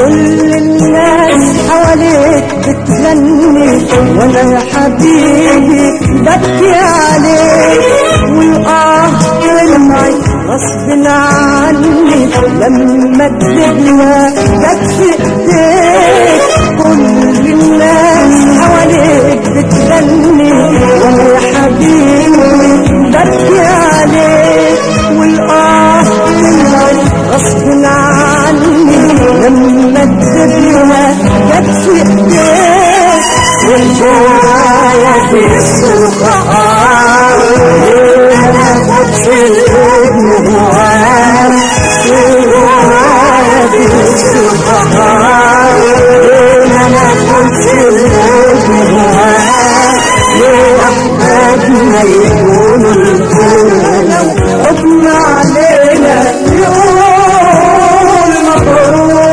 كل الناس حواليك بتغني وانا يا حبيبي ببكي عليك والآه طلعت غصب عني لما كذبنا جت في ايديك كل الناس حواليك بتغني وانا يا حبيبي ببكي عليك والآه طلعت غصب عني لما كذبنا جت في ايديك والجوايا في السلطان انا كنت في الابن هواك والجوايا في السلطان انا كنت في الابن هواك ليه احبابنا يكونوا الكل حكم علينا يقول مبروك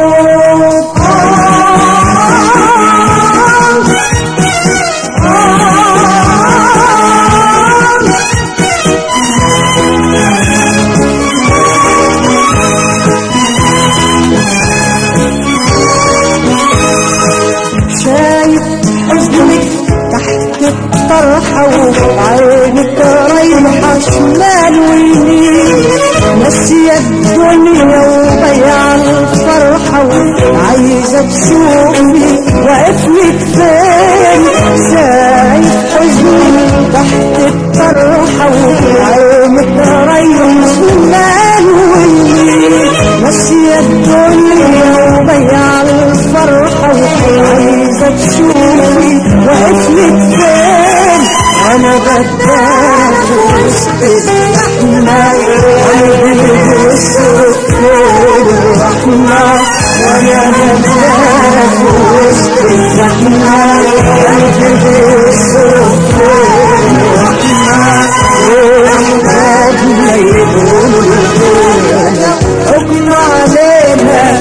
شايف حزنك تحت الطرحة وعينك رايحة شمال ويمين ناسية الدنيا وضيع الفرحة وعايزة تشوفني واقفلك فين شايف حزنك تحت الطرحة وعينك رايحة شمال ويمين ناسية الدنيا وضيع الفرحة وعايزة تشوفي واقفلك فين أنا بداك وسط الزحمة قلبي بيصرخ فين الرحمة وأنا بداك وسط الزحمة قلبي بيصرخ فين الرحمة وأحبابنا يقولوا الكل حكم علينا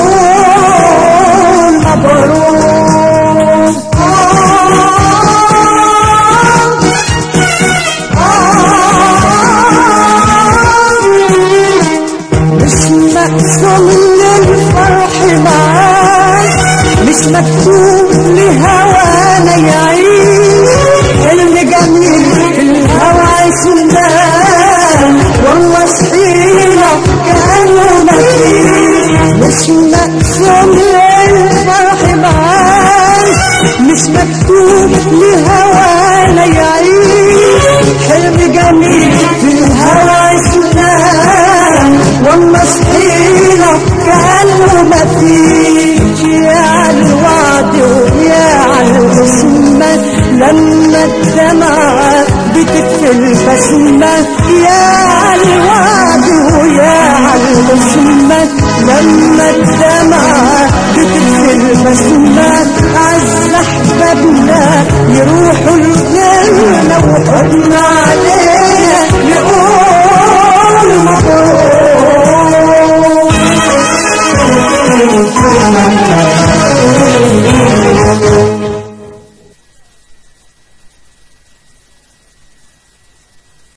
نقول مبروك مش مقسوم للفرح معاك مش مكتوب لهوانا يعيش حلم جميل في الهوى عشناه والله صحينا كانوا مفيش مش مقسوم للفرح معاك مش مكتوب لهوانا يعيش حلم جميل في الهوى عشناه والله صحينا كانوا مفيش يا عالوعد ويا عالقسمة لما الدمعة بتكفي البسمة يا